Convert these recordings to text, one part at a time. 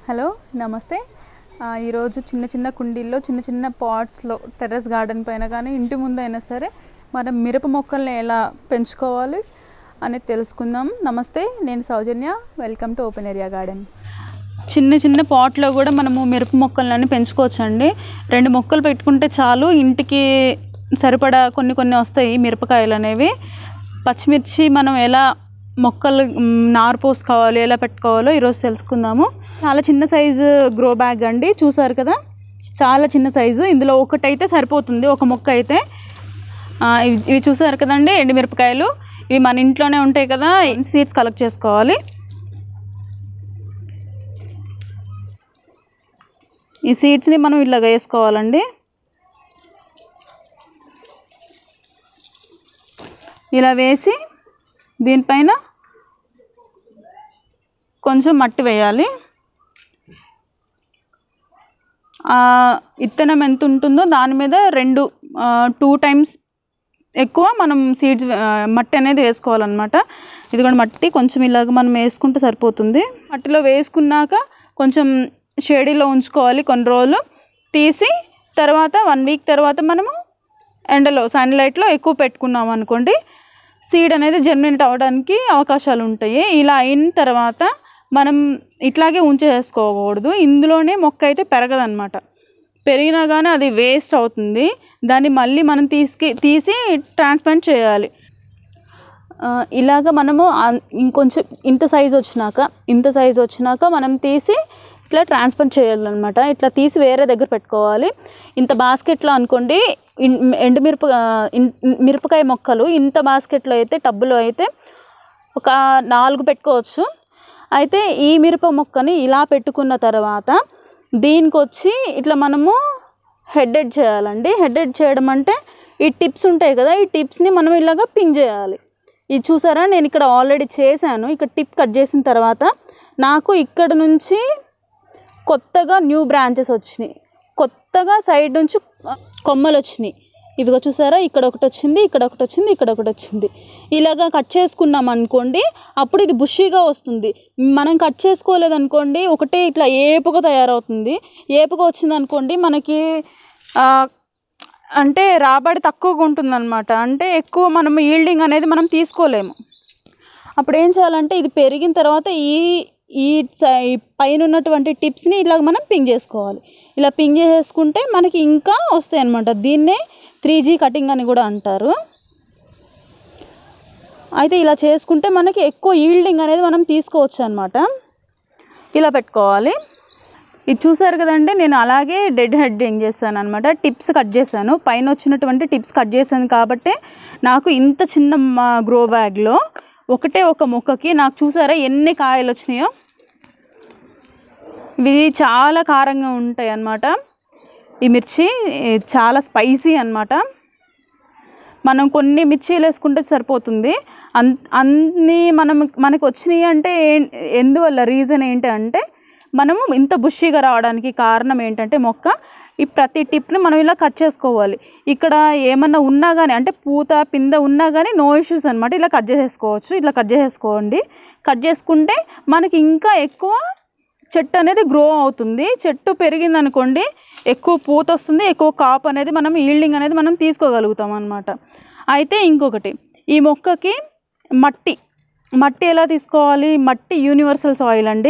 hello నమస్తే ఆ, ఈరోజు చిన్న చిన్న కుండీల్లో చిన్న చిన్న పాట్స్లో టెర్రస్ గార్డెన్ పైన కానీ ఇంటి ముందు అయినా సరే మనం మిరప మొక్కల్ని ఎలా పెంచుకోవాలి అనేది తెలుసుకుందాం నమస్తే నేను Soujanya welcome to open area garden చిన్న చిన్న పాట్లో కూడా మనము మిరప మొక్కలని పెంచుకోవచ్చు అండి రెండు మొక్కలు పెట్టుకుంటే చాలు ఇంటికి సరిపడా కొన్ని కొన్ని వస్తాయి మిరపకాయలు అనేవి పచ్చిమిర్చి మనం ఎలా మొక్కలు మ్, నారు పోసుకోవాలి ఎలా పెట్టుకోవాలో ఈరోజు తెలుసుకుందాము చాలా చిన్న సైజు గ్రో బ్యాగ్ అండి చూసారు కదా చాలా చిన్న సైజు ఇందులో ఒకటైతే సరిపోతుంది ఒక మొక్క అయితే ఆ, ఇవి ఇవి చూసారు కదండి ఎండుమిరపకాయలు ఇవి మన ఇంట్లోనే ఉంటాయి కదా సీడ్స్ కలెక్ట్ చేసుకోవాలి ఈ సీడ్స్ని మనం ఇలాగ వేసుకోవాలండి ఇలా వేసి దీనిపైన కొంచెం మట్టి వేయాలి ఆ ఇత్తనం ఎంత ఉంటుందో దాని మీద రెండు టూ టైమ్స్ ఎక్కువ మనం సీడ్స్ మట్టి అనేది వేసుకోవాలన్నమాట ఇది కూడా మట్టి కొంచెం ఇలాగ మనం వేసుకుంటే సరిపోతుంది మట్టిలో వేసుకున్నాక కొంచెం షేడీలో ఉంచుకోవాలి కొన్ని రోజులు తీసి తర్వాత వన్ వీక్ తర్వాత మనము ఎండలో సన్లైట్లో ఎక్కువ పెట్టుకున్నాం అనుకోండి సీడ్ అనేది జర్మినేట్ అవ్వడానికి అవకాశాలు ఉంటాయి ఇలా అయిన తర్వాత మనం ఇట్లాగే ఉంచేసుకోకూడదు ఇందులోనే మొక్క అయితే పెరగదన్నమాట పెరిగినా కానీ అది వేస్ట్ అవుతుంది దాన్ని మళ్ళీ మనం తీసుకి తీసి ట్రాన్స్ప్లాంట్ చేయాలి ఆ, ఇలాగ మనము ఆ- ఇంకొంచెం ఇంత సైజ్ వచ్చినాక ఇంత సైజ్ వచ్చినాక మనం తీసి ఇట్లా ట్రాన్స్ప్లాంట్ చేయాలన్నమాట ఇట్లా తీసి వేరే దగ్గర పెట్టుకోవాలి ఇంత బాస్కెట్లో అనుకోండి ఇన్- ఎండుమిరప ఆ, ఇన్- మిరపకాయ మొక్కలు ఇంత బాస్కెట్లో అయితే టబ్బులో అయితే ఒక నాలుగు పెట్టుకోవచ్చు అయితే ఈ మిరప మొక్కని ఇలా పెట్టుకున్న తర్వాత దీనికి వచ్చి ఇట్లా మనము హెడెడ్ చేయాలండి హెడెడ్ చేయడం అంటే ఈ టిప్స్ ఉంటాయి కదా ఈ టిప్స్ని మనం ఇలాగ పింగ్ చేయాలి ఇది చూసారా నేను ఇక్కడ ఆల్రెడీ చేశాను ఇక్కడ టిప్ కట్ చేసిన తర్వాత నాకు ఇక్కడ నుంచి కొత్తగా న్యూ బ్రాంచెస్ వచ్చినాయి కొత్తగా సైడ్ నుంచి కొమ్మలు వచ్చినాయి ఇదిగో చూసారా ఇక్కడ ఒకటి వచ్చింది ఇక్కడ ఒకటి వచ్చింది ఇక్కడ ఒకటి వచ్చింది ఇలాగా కట్ చేసుకున్నాం అనుకోండి అప్పుడు ఇది బుషీగా వస్తుంది మనం కట్ చేసుకోలేదనుకోండి ఒకటే ఇట్లా ఏపుగా తయారవుతుంది ఏపుగా వచ్చింది అనుకోండి మనకి ఆ, అంటే రాబడి తక్కువగా ఉంటుందన్నమాట అంటే ఎక్కువ మనం ఈల్డింగ్ అనేది మనం తీసుకోలేము అప్పుడు ఏం చేయాలంటే ఇది పెరిగిన తర్వాత ఈ ఈ స- ఈ పైన ఉన్నటువంటి టిప్స్ని ఇలా మనం పింగ్ చేసుకోవాలి ఇలా పింగ్ చేసుకుంటే మనకి ఇంకా వస్తాయి అనమాట దీన్నే త్రీ జీ కటింగ్ అని కూడా అంటారు అయితే ఇలా చేసుకుంటే మనకి ఎక్కువ ఈల్డింగ్ అనేది మనం తీసుకోవచ్చు అనమాట ఇలా పెట్టుకోవాలి ఇది చూసారు కదండి నేను అలాగే డెడ్ హెడ్డింగ్ చేశాను అనమాట టిప్స్ కట్ చేశాను పైన వచ్చినటువంటి టిప్స్ కట్ చేశాను కాబట్టి నాకు ఇంత చిన్న గ్రో బ్యాగ్లో ఒకటే ఒక మొక్కకి నాకు చూసారా ఎన్ని కాయలు వచ్చినాయో ఇవి చాలా కారంగా ఉంటాయి అన్నమాట ఈ మిర్చి ఈ చాలా స్పైసీ అన్నమాట మనం కొన్ని మిర్చీలు వేసుకుంటే సరిపోతుంది అన్ అన్ని మనం మనకు వచ్చినాయి అంటే ఏ- ఎందువల్ల రీజన్ ఏంటి అంటే మనము ఇంత బుషీగా రావడానికి కారణం ఏంటంటే మొక్క ఈ ప్రతి టిప్ని మనం ఇలా కట్ చేసుకోవాలి ఇక్కడ ఏమన్నా ఉన్నా కానీ అంటే పూత పింద ఉన్నా కానీ నో ఇష్యూస్ అనమాట ఇలా కట్ చేసేసుకోవచ్చు ఇట్లా కట్ చేసేసుకోండి కట్ చేసుకుంటే మనకి ఇంకా ఎక్కువ చెట్టు అనేది గ్రో అవుతుంది చెట్టు పెరిగింది అనుకోండి ఎక్కువ పూత వస్తుంది ఎక్కువ కాపు అనేది మనం ఈల్డింగ్ అనేది మనం తీసుకోగలుగుతాం అనమాట అయితే ఇంకొకటి ఈ మొక్కకి మట్టి మట్టి ఎలా తీసుకోవాలి మట్టి యూనివర్సల్ సాయిల్ అండి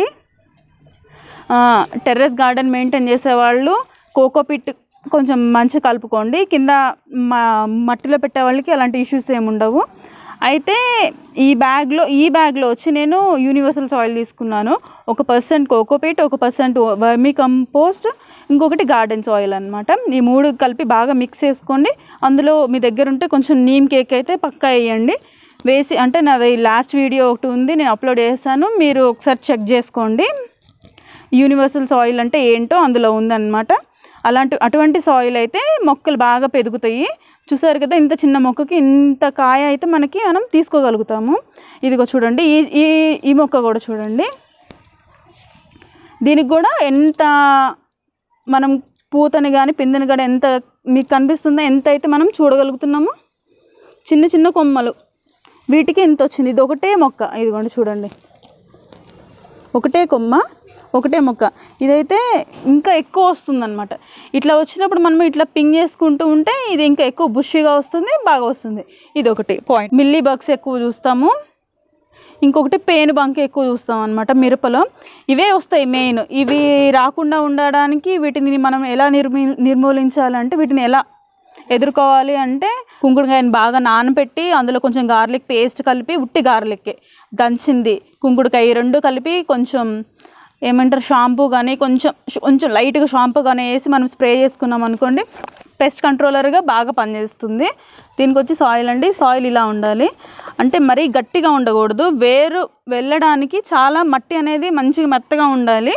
టెర్రస్ గార్డెన్ మెయింటైన్ చేసేవాళ్ళు కోకోపిట్ కొంచెం మంచి కలుపుకోండి కింద మా మట్టిలో పెట్టే వాళ్ళకి అలాంటి ఇష్యూస్ ఏమి ఉండవు అయితే ఈ బ్యాగ్లో ఈ బ్యాగ్లో వచ్చి నేను యూనివర్సల్ సాయిల్ తీసుకున్నాను ఒక పర్సెంట్ కోకోపీట్ ఒక పర్సెంట్ వర్మీ కంపోస్ట్ ఇంకొకటి గార్డెన్ సాయిల్ అనమాట ఈ మూడు కలిపి బాగా మిక్స్ చేసుకోండి అందులో మీ దగ్గర ఉంటే కొంచెం నీమ్ కేక్ అయితే పక్కా వేయండి వేసి అంటే నాది లాస్ట్ వీడియో ఒకటి ఉంది నేను అప్లోడ్ చేశాను మీరు ఒకసారి చెక్ చేసుకోండి యూనివర్సల్ సాయిల్ అంటే ఏంటో అందులో ఉందన్నమాట అలాంటి అటువంటి సాయిల్ అయితే మొక్కలు బాగా పెరుగుతాయి చూసారు కదా ఇంత చిన్న మొక్కకి ఇంత కాయ అయితే మనకి మనం తీసుకోగలుగుతాము ఇదిగో చూడండి ఈ ఈ ఈ మొక్క కూడా చూడండి దీనికి కూడా ఎంత మనం పూతని కానీ పిందెని కానీ ఎంత మీకు కనిపిస్తుందో ఎంత అయితే మనం చూడగలుగుతున్నామో చిన్న చిన్న కొమ్మలు వీటికి ఎంత వచ్చింది ఇది ఒకటే మొక్క ఇదిగోండి చూడండి ఒకటే కొమ్మ ఒకటే మొక్క ఇదైతే ఇంకా ఎక్కువ వస్తుందన్నమాట ఇట్లా వచ్చినప్పుడు మనం ఇట్లా పింగ్ చేసుకుంటూ ఉంటే ఇది ఇంకా ఎక్కువ బుషిగా వస్తుంది బాగా వస్తుంది ఇది ఒకటి పాయింట్ మిల్లీ బగ్స్ ఎక్కువ చూస్తాము ఇంకొకటి పేను బంక ఎక్కువ చూస్తాం అనమాట మిరపలో ఇవే వస్తాయి మెయిన్ ఇవి రాకుండా ఉండడానికి వీటిని మనం ఎలా నిర్మీ నిర్మూలించాలంటే వీటిని ఎలా ఎదుర్కోవాలి అంటే కుంకుడుకాయని బాగా నానబెట్టి అందులో కొంచెం గార్లిక్ పేస్ట్ కలిపి ఉట్టి గార్లిక్ దంచింది కుంకుడుకాయ ఈ రెండు కలిపి కొంచెం ఏమంటారు షాంపూ కానీ కొంచెం కొంచెం లైట్గా షాంపూ కానీ వేసి మనం స్ప్రే చేసుకున్నాం అనుకోండి పెస్ట్ కంట్రోలర్గా బాగా పనిచేస్తుంది దీనికి వచ్చి సాయిల్ అండి సాయిల్ ఇలా ఉండాలి అంటే మరీ గట్టిగా ఉండకూడదు వేరు వెళ్ళడానికి చాలా మట్టి అనేది మంచిగా మెత్తగా ఉండాలి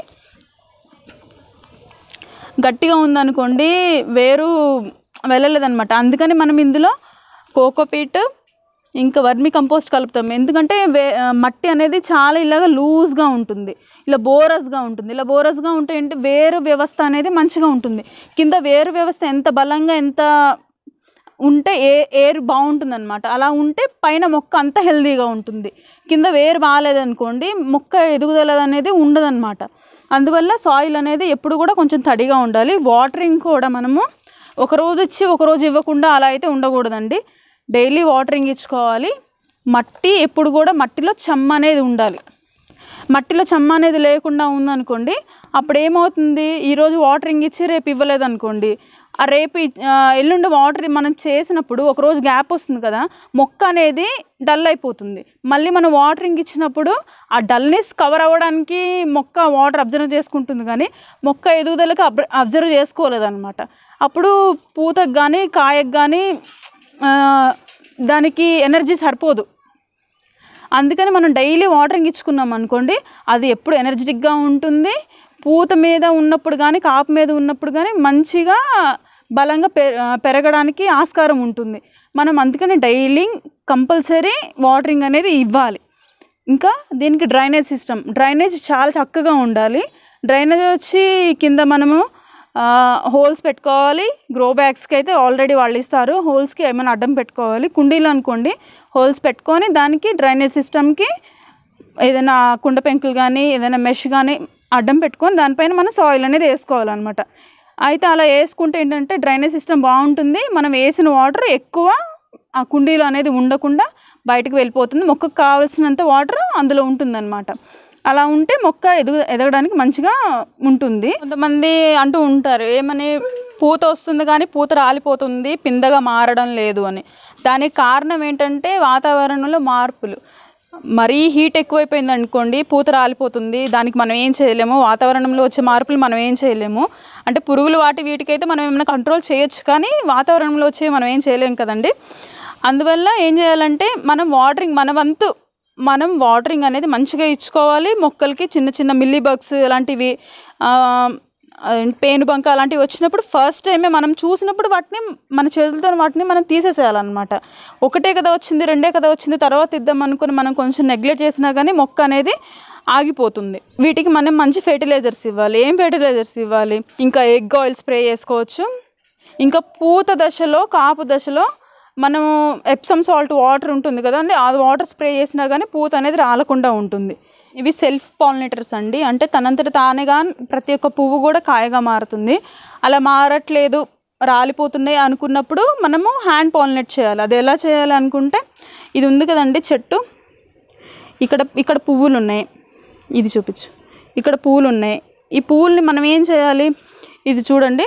గట్టిగా ఉందనుకోండి వేరు వెళ్ళలేదన్నమాట అందుకని మనం ఇందులో కోకోపీట్ ఇంకా వర్మి కంపోస్ట్ కలుపుతాం ఎందుకంటే వే ఆ, మట్టి అనేది చాలా ఇలాగ లూజ్గా ఉంటుంది ఇలా బోరస్గా ఉంటుంది ఇలా బోరస్గా ఉంటే ఏంటి వేరు వ్యవస్థ అనేది మంచిగా ఉంటుంది కింద వేరు వ్యవస్థ ఎంత బలంగా ఎంత ఉంటే ఏ ఎయిర్ బాగుంటుంది అనమాట అలా ఉంటే పైన మొక్క అంత హెల్తీగా ఉంటుంది కింద వేరు బాగాలేదనుకోండి మొక్క ఎదుగుదల అనేది ఉండదన్నమాట అందువల్ల సాయిల్ అనేది ఎప్పుడు కూడా కొంచెం తడిగా ఉండాలి వాటరింగ్ కూడా మనము ఒక రోజు ఇచ్చి ఒక రోజు ఇవ్వకుండా అలా అయితే ఉండకూడదండి డైలీ వాటరింగ్ ఇచ్చుకోవాలి మట్టి ఎప్పుడు కూడా మట్టిలో చెమ్మ అనేది ఉండాలి మట్టిలో చెమ్మ అనేది లేకుండా ఉందనుకోండి అప్పుడు ఏమవుతుంది ఈరోజు వాటరింగ్ ఇచ్చి రేపు ఇవ్వలేదు అనుకోండి ఆ రేపు ఇ- ఆ, ఎల్లుండి వాటర్ మనం చేసినప్పుడు ఒక రోజు గ్యాప్ వస్తుంది కదా మొక్క అనేది డల్ అయిపోతుంది మళ్ళీ మనం వాటరింగ్ ఇచ్చినప్పుడు ఆ డల్నెస్ కవర్ అవ్వడానికి మొక్క వాటర్ అబ్జర్వ్ చేసుకుంటుంది కానీ మొక్క ఎదుగుదలకు అబ్ అబ్జర్వ్ చేసుకోలేదన్నమాట అప్పుడు పూతకు కానీ కాయకు కానీ దానికి ఎనర్జీ సరిపోదు అందుకని మనం డైలీ వాటరింగ్ ఇచ్చుకున్నాం అనుకోండి అది ఎప్పుడు ఎనర్జెటిక్గా ఉంటుంది పూత మీద ఉన్నప్పుడు కానీ కాపు మీద ఉన్నప్పుడు కానీ మంచిగా బలంగా పె పెరగడానికి ఆస్కారం ఉంటుంది మనం అందుకని డైలీ కంపల్సరీ వాటరింగ్ అనేది ఇవ్వాలి ఇంకా దీనికి డ్రైనేజ్ సిస్టమ్ డ్రైనేజ్ చాలా చక్కగా ఉండాలి డ్రైనేజ్ వచ్చి కింద మనము హోల్స్ పెట్టుకోవాలి గ్రో బ్యాగ్స్కి అయితే ఆల్రెడీ వాళ్ళు ఇస్తారు హోల్స్కి ఏమైనా అడ్డం పెట్టుకోవాలి కుండీలు అనుకోండి హోల్స్ పెట్టుకొని దానికి డ్రైనేజ్ సిస్టమ్కి ఏదైనా కుండ పెంకులు కానీ ఏదైనా మెష్ కానీ అడ్డం పెట్టుకొని దానిపైన మనం సాయిల్ అనేది వేసుకోవాలన్నమాట అయితే అలా వేసుకుంటే ఏంటంటే డ్రైనేజ్ సిస్టమ్ బాగుంటుంది మనం వేసిన వాటర్ ఎక్కువ ఆ కుండీలో అనేది ఉండకుండా బయటకు వెళ్ళిపోతుంది మొక్కకు కావాల్సినంత వాటర్ అందులో ఉంటుందన్నమాట అలా ఉంటే మొక్క ఎదుగు ఎదగడానికి మంచిగా ఉంటుంది కొంతమంది అంటూ ఉంటారు ఏమని పూత వస్తుంది కానీ పూత రాలిపోతుంది పిందగా మారడం లేదు అని దానికి కారణం ఏంటంటే వాతావరణంలో మార్పులు మరీ హీట్ ఎక్కువైపోయింది అనుకోండి పూత రాలిపోతుంది దానికి మనం ఏం చేయలేము వాతావరణంలో వచ్చే మార్పులు మనం ఏం చేయలేము అంటే పురుగులు వాటి వీటికైతే మనం ఏమైనా కంట్రోల్ చేయొచ్చు కానీ వాతావరణంలో వచ్చే మనం ఏం చేయలేము కదండి అందువల్ల ఏం చేయాలంటే మనం వాటరింగ్ మన వంతు మనం వాటరింగ్ అనేది మంచిగా ఇచ్చుకోవాలి మొక్కలకి చిన్న చిన్న మిల్లీ బగ్స్ అలాంటివి ఆ, ఆ, పేనుబంక అలాంటివి వచ్చినప్పుడు ఫస్ట్ టైమే మనం చూసినప్పుడు వాటిని మన చేతులతో వాటిని మనం తీసేసేయాలన్నమాట ఒకటే కదా వచ్చింది రెండే కదా వచ్చింది తర్వాత ఇద్దాం అనుకుని మనం కొంచెం నెగ్లెక్ట్ చేసినా కానీ మొక్క అనేది ఆగిపోతుంది వీటికి మనం మంచి ఫెర్టిలైజర్స్ ఇవ్వాలి ఏం ఫెర్టిలైజర్స్ ఇవ్వాలి ఇంకా ఎగ్ ఆయిల్ స్ప్రే చేసుకోవచ్చు ఇంకా పూత దశలో కాపు దశలో మనం ఎప్సమ్ సాల్ట్ వాటర్ ఉంటుంది కదండి ఆ వాటర్ స్ప్రే చేసినా కానీ పూత అనేది రాలకుండా ఉంటుంది ఇవి సెల్ఫ్ పాలినేటర్స్ అండి అంటే తనంతట తానేగా ప్రతి ఒక్క పువ్వు కూడా కాయగా మారుతుంది అలా మారట్లేదు రాలిపోతున్నాయి అనుకున్నప్పుడు మనము హ్యాండ్ పాలినేట్ చేయాలి అది ఎలా చేయాలి అనుకుంటే ఇది ఉంది కదండి చెట్టు ఇక్కడ ఇక్కడ పువ్వులు ఉన్నాయి ఇది చూపించు ఇక్కడ పువ్వులు ఉన్నాయి ఈ పువ్వుల్ని మనం ఏం చేయాలి ఇది చూడండి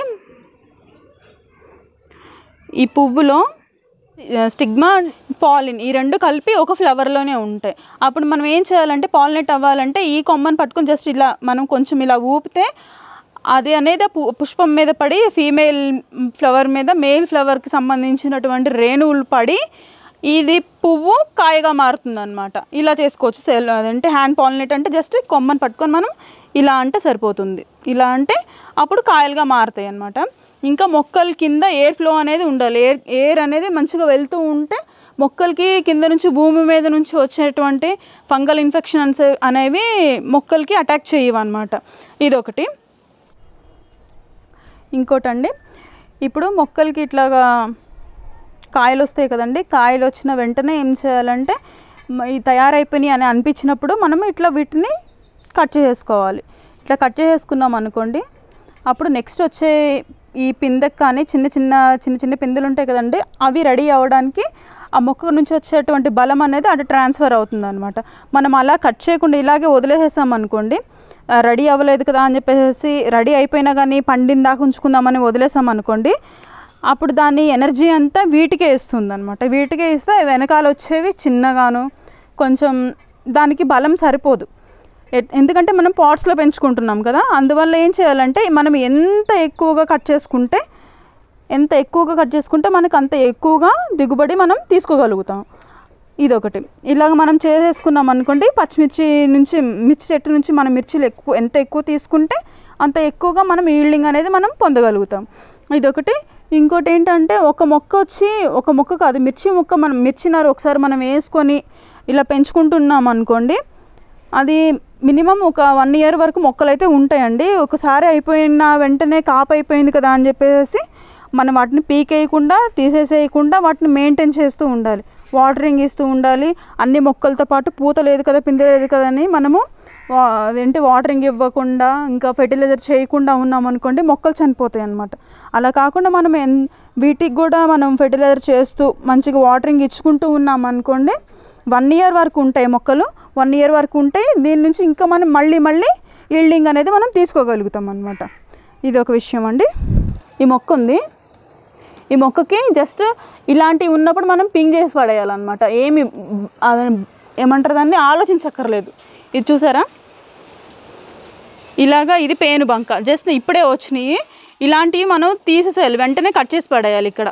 ఈ పువ్వులో స్టిగ్మా పాలిన్ ఈ రెండు కలిపి ఒక ఫ్లవర్లోనే ఉంటాయి అప్పుడు మనం ఏం చేయాలంటే పాలినేట్ అవ్వాలంటే ఈ కొమ్మని పట్టుకొని జస్ట్ ఇలా మనం కొంచెం ఇలా ఊపితే అది అనేది ఆ పు పుష్పం మీద పడి ఫీమేల్ ఫ్లవర్ మీద మేల్ ఫ్లవర్కి సంబంధించినటువంటి రేణువులు పడి ఇది పువ్వు కాయగా మారుతుంది అనమాట ఇలా చేసుకోవచ్చు సెల్ అదంటే హ్యాండ్ పాలినేట్ అంటే జస్ట్ కొమ్మని పట్టుకొని మనం ఇలా అంటే సరిపోతుంది ఇలా అంటే అప్పుడు కాయలుగా మారుతాయి అన్నమాట ఇంకా మొక్కల కింద ఎయిర్ ఫ్లో అనేది ఉండాలి ఎయిర్ ఎయిర్ అనేది మంచిగా వెళ్తూ ఉంటే మొక్కలకి కింద నుంచి భూమి మీద నుంచి వచ్చేటువంటి ఫంగల్ ఇన్ఫెక్షన్స్ అనేవి మొక్కలకి అటాక్ చేయవు అనమాట ఇదొకటి ఇంకోటండి ఇప్పుడు మొక్కలకి ఇట్లాగా కాయలు వస్తాయి కదండి కాయలు వచ్చిన వెంటనే ఏం చేయాలంటే మ- ఈ తయారైపోయినాయి అని అనిపించినప్పుడు మనం ఇట్లా వీటిని కట్ చేసుకోవాలి ఇట్లా కట్ చేసేసుకున్నాం అనుకోండి అప్పుడు నెక్స్ట్ వచ్చే ఈ పిందెకి కానీ చిన్న చిన్న చిన్న చిన్న పిందెలు ఉంటాయి కదండి అవి రెడీ అవ్వడానికి ఆ మొక్క నుంచి వచ్చేటువంటి బలం అనేది అటు ట్రాన్స్ఫర్ అవుతుంది అనమాట మనం అలా కట్ చేయకుండా ఇలాగే వదిలేసేసాం అనుకోండి రెడీ అవ్వలేదు కదా అని చెప్పేసి రెడీ అయిపోయినా కానీ పండిన దాకా ఉంచుకుందామని వదిలేసాం అనుకోండి అప్పుడు దాని ఎనర్జీ అంతా వీటికే ఇస్తుంది అనమాట వీటికే ఇస్తే వెనకాల వచ్చేవి చిన్నగాను కొంచెం దానికి బలం సరిపోదు ఎ- ఎందుకంటే మనం పాట్స్లో పెంచుకుంటున్నాం కదా అందువల్ల ఏం చేయాలంటే మనం ఎంత ఎక్కువగా కట్ చేసుకుంటే ఎంత ఎక్కువగా కట్ చేసుకుంటే మనకు అంత ఎక్కువగా దిగుబడి మనం తీసుకోగలుగుతాం ఇదొకటి ఇలాగ మనం చేసేసుకున్నాం అనుకోండి పచ్చిమిర్చి నుంచి మిర్చి చెట్టు నుంచి మనం మిర్చిలు ఎక్కువ ఎంత ఎక్కువ తీసుకుంటే అంత ఎక్కువగా మనం ఈల్డింగ్ అనేది మనం పొందగలుగుతాం ఇదొకటి ఇంకోటి ఏంటంటే ఒక మొక్క వచ్చి ఒక మొక్క కాదు మిర్చి మొక్క మనం మిర్చి నారు ఒకసారి మనం వేసుకొని ఇలా పెంచుకుంటున్నాం అనుకోండి అది మినిమం ఒక వన్ ఇయర్ వరకు మొక్కలు అయితే ఉంటాయండి ఒకసారి అయిపోయిన వెంటనే కాపు అయిపోయింది కదా అని చెప్పేసి మనం వాటిని పీకేయకుండా తీసేసేయకుండా వాటిని మెయింటైన్ చేస్తూ ఉండాలి వాటరింగ్ ఇస్తూ ఉండాలి అన్ని మొక్కలతో పాటు పూత లేదు కదా పిందె లేదు కదా అని మనము వా- అదేంటి వాటరింగ్ ఇవ్వకుండా ఇంకా ఫెర్టిలైజర్ చేయకుండా ఉన్నాం అనుకోండి మొక్కలు చనిపోతాయి అన్నమాట అలా కాకుండా మనం ఎన్ వీటికి కూడా మనం ఫెర్టిలైజర్ చేస్తూ మంచిగా వాటరింగ్ ఇచ్చుకుంటూ ఉన్నాం అనుకోండి వన్ ఇయర్ వరకు ఉంటాయి మొక్కలు వన్ ఇయర్ వరకు ఉంటాయి దీని నుంచి ఇంకా మనం మళ్ళీ మళ్ళీ ఈల్డింగ్ అనేది మనం తీసుకోగలుగుతాం అనమాట ఇది ఒక విషయం అండి ఈ మొక్క ఉంది ఈ మొక్కకి జస్ట్ ఇలాంటివి ఉన్నప్పుడు మనం పింగ్ చేసి పడేయాలన్నమాట ఏమి అది ఏమంటారు దాన్ని ఆలోచించక్కర్లేదు ఇది చూసారా ఇలాగా ఇది పేను బంక జస్ట్ ఇప్పుడే వచ్చినాయి ఇలాంటివి మనం తీసేసేయాలి వెంటనే కట్ చేసి పడేయాలి ఇక్కడ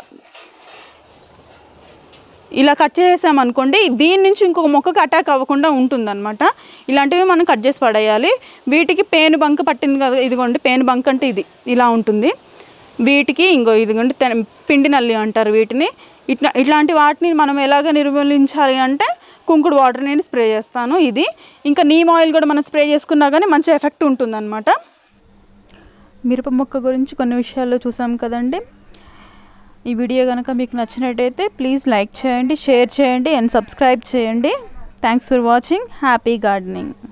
ఇలా కట్ చేసామనుకోండి దీని నుంచి ఇంకొక మొక్కకి అటాక్ అవ్వకుండా ఉంటుందన్నమాట ఇలాంటివి మనం కట్ చేసి పడేయాలి వీటికి పేను బంక పట్టింది కదా ఇదిగోండి పేను బంక అంటే ఇది ఇలా ఉంటుంది వీటికి ఇంకో ఇదిగోండి తెన- పిండి నల్లి అంటారు వీటిని ఇట్లా ఇట్లాంటి వాటిని మనం ఎలాగ నిర్మూలించాలి అంటే కుంకుడు వాటర్ నేను స్ప్రే చేస్తాను ఇది ఇంకా నీమ్ ఆయిల్ కూడా మనం స్ప్రే చేసుకున్నా కానీ మంచి ఎఫెక్ట్ ఉంటుందన్నమాట మిరప మొక్క గురించి కొన్ని విషయాలు చూసాం కదండి ఈ వీడియో కనుక మీకు నచ్చినట్టయితే ప్లీజ్ లైక్ చేయండి షేర్ చేయండి అండ్ సబ్స్క్రైబ్ చేయండి thanks for watching happy gardening